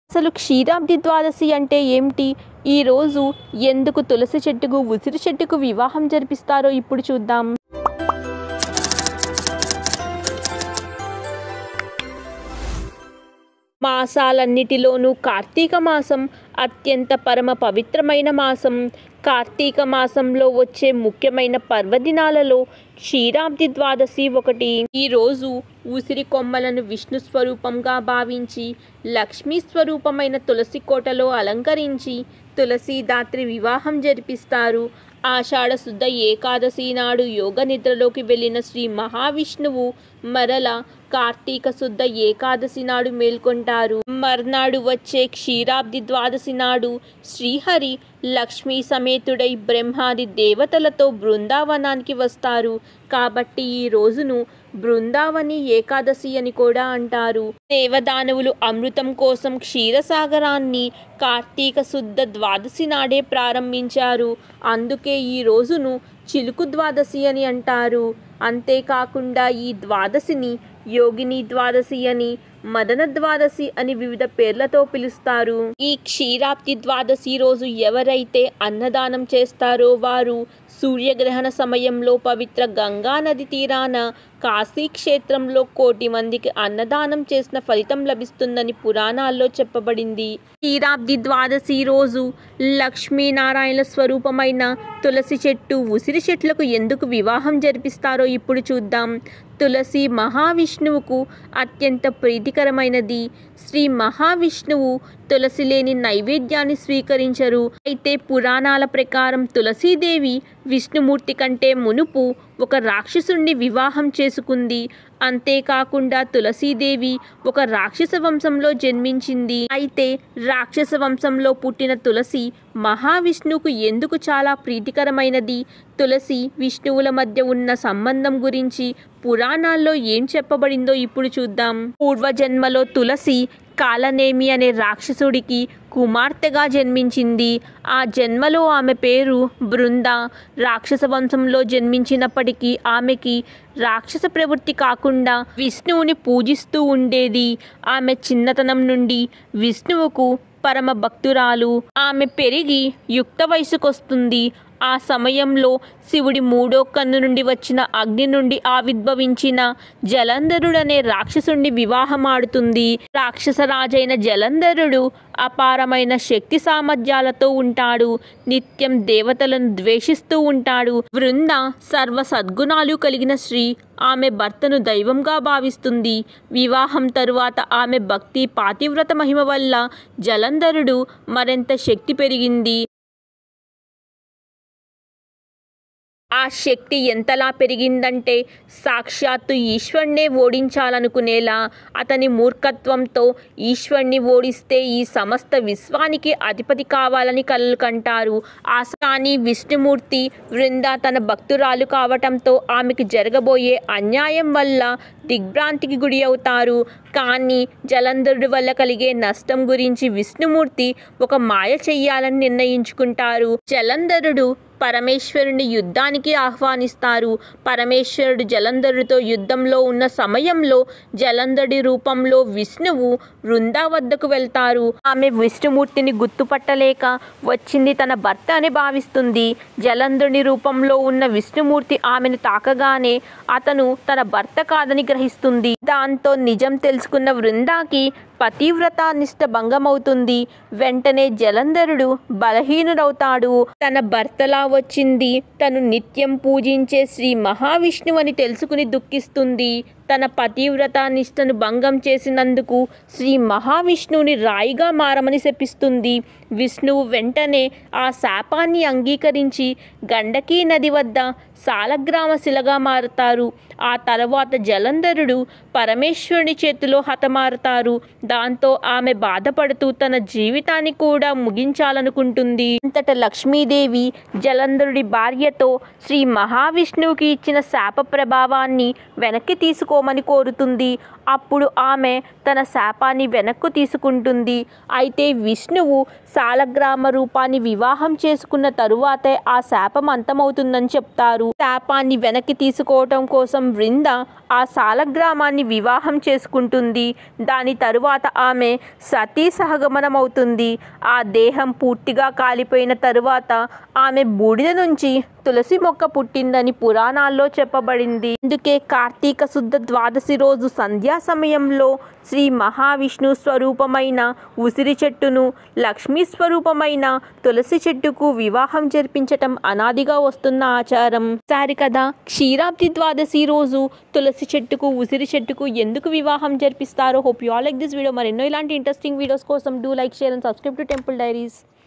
అసలు క్షీరాబ్ది ద్వాదశి అంటే ఏమిటి ఈరోజు ఎందుకు తులసి చెట్టుకు ఉసిరి చెట్టుకు వివాహం జరిపిస్తారో ఇప్పుడు చూద్దాం మాసాలన్నిటిలోనూ కార్తీక మాసం అత్యంత పరమ పవిత్రమైన మాసం కార్తీక మాసంలో వచ్చే ముఖ్యమైన పర్వదినాలలో క్షీరాబ్ది ద్వాదశి ఒకటి ఈరోజు ఉసిరి కొమ్మలను విష్ణు స్వరూపంగా భావించి లక్ష్మీ స్వరూపమైన తులసి కోటలో అలంకరించి తులసీదాత్రి వివాహం జరిపిస్తారు ఆషాఢ శుద్ధ ఏకాదశి నాడు యోగ నిద్రలోకి వెళ్ళిన శ్రీ మహావిష్ణువు మరల కార్తీక శుద్ధ ఏకాదశి నాడు మేల్కొంటారు మర్నాడు వచ్చే క్షీరాబ్ది ద్వాదశి నాడు శ్రీహరి లక్ష్మీ సమేతుడై బ్రహ్మాది దేవతలతో బృందావనానికి వస్తారు కాబట్టి ఈ రోజును బృందావని ఏకాదశి అని కూడా అంటారు దేవదానవులు అమృతం కోసం క్షీరసాగరాన్ని కార్తీక శుద్ధ ద్వాదశి నాడే ప్రారంభించారు అందుకే ఈ రోజును చిలుకు ద్వాదశి అని అంటారు అంతేకాకుండా ఈ ద్వాదశిని యోగిని ద్వాదశి అని మదన ద్వాదశి అని వివిధ పేర్లతో పిలుస్తారు ఈ క్షీరాబ్ది ద్వాదశి రోజు ఎవరైతే అన్నదానం చేస్తారో వారు సూర్యగ్రహణ సమయంలో పవిత్ర గంగా నది తీరాన కాశీ క్షేత్రంలో కోటి మందికి అన్నదానం చేసిన ఫలితం లభిస్తుందని పురాణాల్లో చెప్పబడింది క్షీరాబ్ది ద్వాదశి రోజు లక్ష్మీనారాయణ స్వరూపమైన తులసి చెట్టు ఉసిరి చెట్లకు ఎందుకు వివాహం జరిపిస్తారో ఇప్పుడు చూద్దాం తులసి మహావిష్ణువుకు అత్యంత ప్రీతికరమైనది శ్రీ మహావిష్ణువు తులసి లేని నైవేద్యాన్ని స్వీకరించరు అయితే పురాణాల ప్రకారం తులసీదేవి విష్ణుమూర్తి కంటే మునుపు ఒక రాక్షసుణ్ణి వివాహం చేసుకుంది అంతేకాకుండా తులసీదేవి ఒక రాక్షస వంశంలో జన్మించింది అయితే రాక్షస వంశంలో పుట్టిన తులసి మహావిష్ణువుకు ఎందుకు చాలా ప్రీతికరమైనది తులసి విష్ణువుల మధ్య ఉన్న సంబంధం గురించి పురాణాల్లో ఏం చెప్పబడిందో ఇప్పుడు చూద్దాం పూర్వజన్మలో తులసి కాలనేమి అనే రాక్షసుడికి కుమార్తెగా జన్మించింది ఆ జన్మలో ఆమె పేరు బృంద రాక్షస వంశంలో జన్మించినప్పటికీ ఆమెకి రాక్షస ప్రవృత్తి కాకుండా విష్ణువుని పూజిస్తూ ఉండేది ఆమె చిన్నతనం నుండి విష్ణువుకు పరమ భక్తురాలు ఆమె పెరిగి యుక్త వయసుకొస్తుంది ఆ సమయంలో శివుడి మూడో కన్ను నుండి వచ్చిన అగ్ని నుండి ఆవిర్భవించిన జలంధరుడనే రాక్షసుణ్ణి వివాహమాడుతుంది రాక్షస రాజైన జలంధరుడు అపారమైన శక్తి సామర్థ్యాలతో ఉంటాడు నిత్యం దేవతలను ద్వేషిస్తూ ఉంటాడు వృంద సర్వ సద్గుణాలు కలిగిన శ్రీ ఆమె భర్తను దైవంగా భావిస్తుంది వివాహం తరువాత ఆమె భక్తి పాతివ్రత మహిమ వల్ల జలంధరుడు మరింత శక్తి పెరిగింది ఆ శక్తి ఎంతలా పెరిగిందంటే సాక్షాత్తు ఈశ్వరుణ్ణే ఓడించాలనుకునేలా అతని మూర్ఖత్వంతో ఈశ్వరుణ్ణి ఓడిస్తే ఈ సమస్త విశ్వానికి అధిపతి కావాలని కలలు కంటారు ఆ కానీ విష్ణుమూర్తి వృంద తన భక్తురాలు కావటంతో ఆమెకు జరగబోయే అన్యాయం వల్ల దిగ్భ్రాంతికి గురి అవుతారు కానీ జలంధరుడి వల్ల కలిగే నష్టం గురించి విష్ణుమూర్తి ఒక మాయ చెయ్యాలని నిర్ణయించుకుంటారు జలంధరుడు పరమేశ్వరుని యుద్ధానికి ఆహ్వానిస్తారు పరమేశ్వరుడు జలంధరుడితో యుద్ధంలో ఉన్న సమయంలో జలంధరుడి రూపంలో విష్ణువు వృందా వద్దకు వెళ్తారు ఆమె విష్ణుమూర్తిని గుర్తుపట్టలేక వచ్చింది తన భర్త అని భావిస్తుంది జలంధరుని రూపంలో ఉన్న విష్ణుమూర్తి ఆమెను తాకగానే అతను తన భర్త కాదని గ్రహిస్తుంది దాంతో నిజం తెలుసుకున్న వృందాకి పతివ్రత నిష్ట భంగమవుతుంది వెంటనే జలంధరుడు బలహీనుడవుతాడు తన భర్తలా వచ్చింది తను నిత్యం పూజించే శ్రీ మహావిష్ణువు అని తెలుసుకుని దుఃఖిస్తుంది తన పతివ్రత నిష్టను భంగం చేసినందుకు శ్రీ మహావిష్ణువుని రాయిగా మారమని శపిస్తుంది విష్ణువు వెంటనే ఆ శాపాన్ని అంగీకరించి గండకీ నది వద్ద సాలగ్రామ శిలగా మారుతారు ఆ తర్వాత జలంధరుడు పరమేశ్వరుని చేతిలో హతమారుతారు దాంతో ఆమె బాధపడుతూ తన జీవితాన్ని కూడా ముగించాలనుకుంటుంది అంతట లక్ష్మీదేవి జలంధరుడి భార్యతో శ్రీ మహావిష్ణువుకి ఇచ్చిన శాప ప్రభావాన్ని వెనక్కి తీసుకో చేసుకోమని కోరుతుంది అప్పుడు ఆమె తన శాపాన్ని వెనక్కు తీసుకుంటుంది అయితే విష్ణువు సాలగ్రామ రూపాన్ని వివాహం చేసుకున్న తరువాతే ఆ శాపం అంతమవుతుందని చెప్తారు శాపాన్ని వెనక్కి తీసుకోవటం కోసం వృంద ఆ సాలగ్రామాన్ని వివాహం చేసుకుంటుంది దాని తరువాత ఆమె సతీ సహగమనం అవుతుంది ఆ దేహం పూర్తిగా కాలిపోయిన తరువాత ఆమె బూడిద నుంచి తులసి మొక్క పుట్టిందని పురాణాల్లో చెప్పబడింది అందుకే కార్తీక శుద్ధ ద్వాదశి రోజు సంధ్యా సమయంలో శ్రీ మహావిష్ణు స్వరూపమైన ఉసిరి చెట్టును లక్ష్మీ స్వరూపమైన తులసి చెట్టుకు వివాహం జరిపించటం అనాదిగా వస్తున్న ఆచారం సారి కదా క్షీరాబ్ది ద్వాదశి రోజు తులసి చెట్టుకు ఉసిరి చెట్టుకు ఎందుకు వివాహం జరిపిస్తారో hope you all like this video మరెన్నో ఇలాంటి ఇంట్రెస్టింగ్ వీడియోస్ కోసం do like share and subscribe to temple diaries